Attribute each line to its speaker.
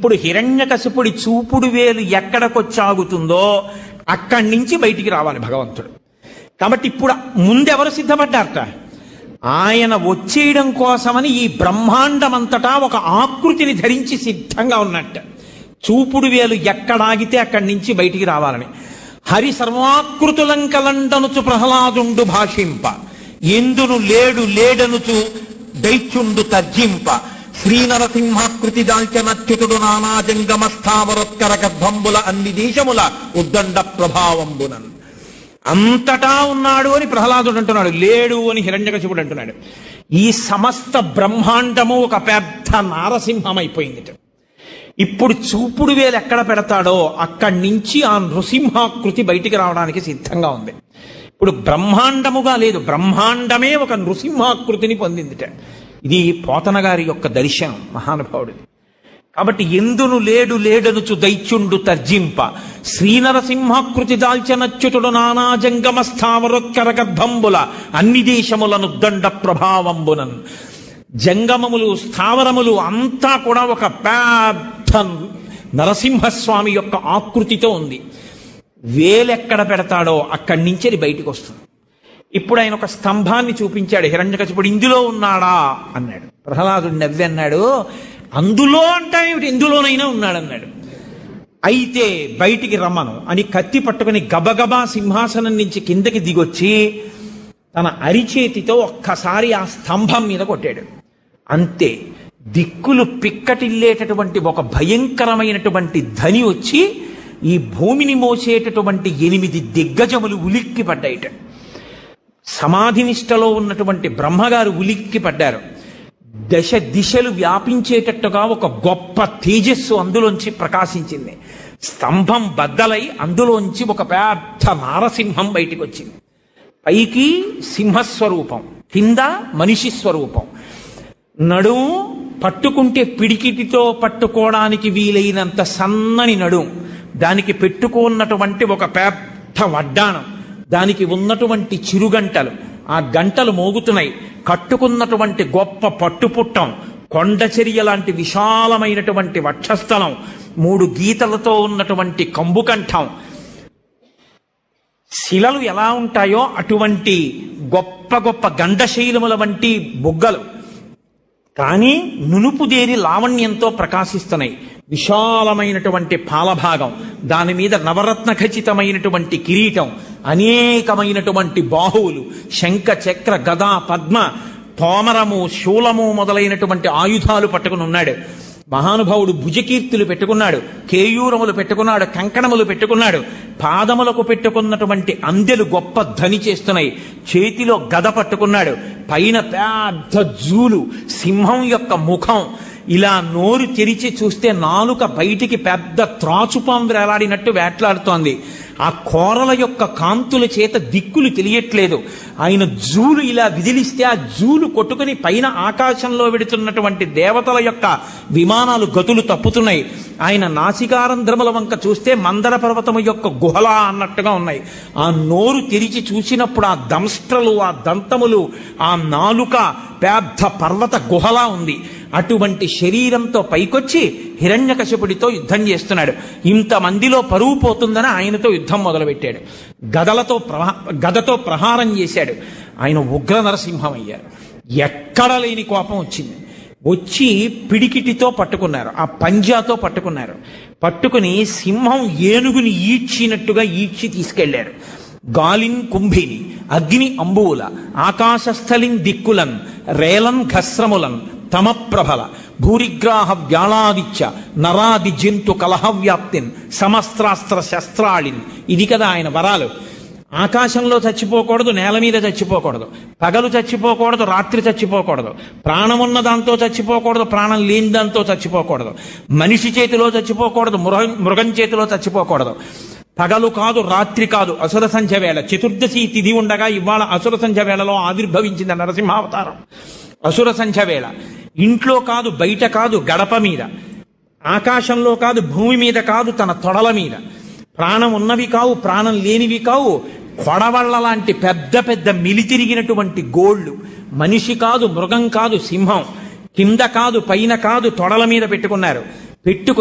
Speaker 1: ఇప్పుడు హిరణ్యకశిపుడి చూపుడు వేలు ఎక్కడికొచ్చాగుతుందో అక్కడి నుంచి బయటికి రావాలి భగవంతుడు కాబట్టి ఇప్పుడు ముందెవరు సిద్ధపడ్డారట ఆయన వచ్చేయడం కోసమని ఈ బ్రహ్మాండమంతటా ఒక ఆకృతిని ధరించి సిద్ధంగా ఉన్నట్ట చూపుడు వేలు ఎక్కడాగితే అక్కడి నుంచి బయటికి రావాలని హరి సర్వాకృతులంకలండనుచు ప్రహ్లాదుండు భాషింప ఎందును లేడు లేడనుచు దైత్యుండు తర్జింప శ్రీనరసింహాకృతి దాల్చనచ్యుతుడు నానా జంగమస్థావరోత్కర గర్భంబుల అన్ని దేశముల ఉద్దండ ప్రభావంబునన్ అంతటా ఉన్నాడు అని ప్రహ్లాదుడు అంటున్నాడు లేడు అని హిరణ్యకశిపుడు అంటున్నాడు ఈ సమస్త బ్రహ్మాండము ఒక పెద్ద నారసింహం అయిపోయింది ఇప్పుడు చూపుడు వేలు ఎక్కడ పెడతాడో అక్కడి నుంచి ఆ నృసింహాకృతి బయటికి రావడానికి సిద్ధంగా ఉంది ఇప్పుడు బ్రహ్మాండముగా లేదు బ్రహ్మాండమే ఒక నృసింహాకృతిని పొందిందిట ఇది పోతన గారి యొక్క దర్శనం మహానుభావుడిది కాబట్టి ఎందును లేడు లేడనుచు దైత్యుండు తర్జింప శ్రీనరసింహాకృతి దాల్చనచ్యుతుడు నానా జంగమ స్థావరొక్కర గర్భంబుల అన్ని దేశములను దండ ప్రభావంబునన్ జంగమములు స్థావరములు అంతా కూడా ఒక పెద్ద నరసింహస్వామి యొక్క ఆకృతితో ఉంది వేలెక్కడ పెడతాడో అక్కడి నుంచి అది బయటికి వస్తుంది ఇప్పుడు ఆయన ఒక స్తంభాన్ని చూపించాడు హిరణ్యకశిపుడు ఇందులో ఉన్నాడా అన్నాడు ప్రహ్లాదుడు నవ్వి అన్నాడు అందులో అంటావేమిటి ఇందులోనైనా ఉన్నాడన్నాడు అయితే బయటికి రమ్మను అని కత్తి పట్టుకుని గబగబా సింహాసనం నుంచి కిందకి దిగొచ్చి తన అరిచేతితో ఒక్కసారి ఆ స్తంభం మీద కొట్టాడు అంతే దిక్కులు పిక్కటిల్లేటటువంటి ఒక భయంకరమైనటువంటి ధని వచ్చి ఈ భూమిని మోసేటటువంటి ఎనిమిది దిగ్గజములు ఉలిక్కి పడ్డాయిట సమాధినిష్టలో ఉన్నటువంటి బ్రహ్మగారు ఉలిక్కి పడ్డారు దశ దిశలు వ్యాపించేటట్టుగా ఒక గొప్ప తేజస్సు అందులోంచి ప్రకాశించింది స్తంభం బద్దలై అందులోంచి ఒక పెద్ద నారసింహం బయటికి వచ్చింది పైకి సింహస్వరూపం కింద మనిషి స్వరూపం నడుము పట్టుకుంటే పిడికిటితో పట్టుకోవడానికి వీలైనంత సన్నని నడుం దానికి పెట్టుకున్నటువంటి ఒక పెద్ద వడ్డాణం దానికి ఉన్నటువంటి చిరుగంటలు ఆ గంటలు మోగుతున్నాయి కట్టుకున్నటువంటి గొప్ప పట్టుపుట్టం కొండచర్య లాంటి విశాలమైనటువంటి వక్షస్థలం మూడు గీతలతో ఉన్నటువంటి కంబుకంఠం శిలలు ఎలా ఉంటాయో అటువంటి గొప్ప గొప్ప గండశైలముల వంటి బుగ్గలు కానీ నునుపుదేరి లావణ్యంతో ప్రకాశిస్తున్నాయి విశాలమైనటువంటి పాలభాగం దాని మీద నవరత్న ఖచ్చితమైనటువంటి కిరీటం అనేకమైనటువంటి బాహువులు శంఖ చక్ర గదా పద్మ తోమరము శూలము మొదలైనటువంటి ఆయుధాలు పట్టుకుని ఉన్నాడు మహానుభావుడు భుజకీర్తులు పెట్టుకున్నాడు కేయూరములు పెట్టుకున్నాడు కంకణములు పెట్టుకున్నాడు పాదములకు పెట్టుకున్నటువంటి అందెలు గొప్ప ధని చేస్తున్నాయి చేతిలో గద పట్టుకున్నాడు పైన పెద్ద జూలు సింహం యొక్క ముఖం ఇలా నోరు తెరిచి చూస్తే నాలుక బయటికి పెద్ద త్రాచుపాం వేలాడినట్టు వేట్లాడుతోంది ఆ కోరల యొక్క కాంతుల చేత దిక్కులు తెలియట్లేదు ఆయన జూలు ఇలా విదిలిస్తే ఆ జూలు కొట్టుకుని పైన ఆకాశంలో వెడుతున్నటువంటి దేవతల యొక్క విమానాలు గతులు తప్పుతున్నాయి ఆయన నాసికారంధ్రముల వంక చూస్తే మందర పర్వతము యొక్క గుహలా అన్నట్టుగా ఉన్నాయి ఆ నోరు తెరిచి చూసినప్పుడు ఆ దంస్ట్రలు ఆ దంతములు ఆ నాలుక పెద్ద పర్వత గుహలా ఉంది అటువంటి శరీరంతో పైకొచ్చి హిరణ్యకశపుడితో యుద్ధం చేస్తున్నాడు ఇంతమందిలో పరువు పోతుందని ఆయనతో యుద్ధం మొదలుపెట్టాడు గదలతో ప్రహా గదతో ప్రహారం చేశాడు ఆయన ఉగ్ర నరసింహం అయ్యారు ఎక్కడ లేని కోపం వచ్చింది వచ్చి పిడికిటితో పట్టుకున్నారు ఆ పంజాతో పట్టుకున్నారు పట్టుకుని సింహం ఏనుగుని ఈడ్చినట్టుగా ఈడ్చి తీసుకెళ్లారు గాలిన్ కుంభిని అగ్ని అంబువుల ఆకాశస్థలిన్ దిక్కులన్ రేలన్ ఘస్రములన్ తమప్రభల భూరిగ్రాహ వ్యాళాదిత్య నరాది జంతు కలహవ్యాప్తిన్ సమస్త్రాస్త్ర శస్త్రాళిన్ ఇది కదా ఆయన వరాలు ఆకాశంలో చచ్చిపోకూడదు నేల మీద చచ్చిపోకూడదు పగలు చచ్చిపోకూడదు రాత్రి చచ్చిపోకూడదు ప్రాణం ఉన్న దాంతో చచ్చిపోకూడదు ప్రాణం లేని దాంతో చచ్చిపోకూడదు మనిషి చేతిలో చచ్చిపోకూడదు మృగం మృగం చేతిలో చచ్చిపోకూడదు పగలు కాదు రాత్రి కాదు అసుర సంధ్య వేళ చతుర్దశి తిథి ఉండగా ఇవాళ అసుర సంధ్య వేళలో ఆవిర్భవించింది నరసింహావతారం అసుర సంధ్య వేళ ఇంట్లో కాదు బయట కాదు గడప మీద ఆకాశంలో కాదు భూమి మీద కాదు తన తొడల మీద ప్రాణం ఉన్నవి కావు ప్రాణం లేనివి కావు కొడవళ్ళ లాంటి పెద్ద పెద్ద మిలితిరిగినటువంటి గోళ్ళు మనిషి కాదు మృగం కాదు సింహం కింద కాదు పైన కాదు తొడల మీద పెట్టుకున్నారు పెట్టుకు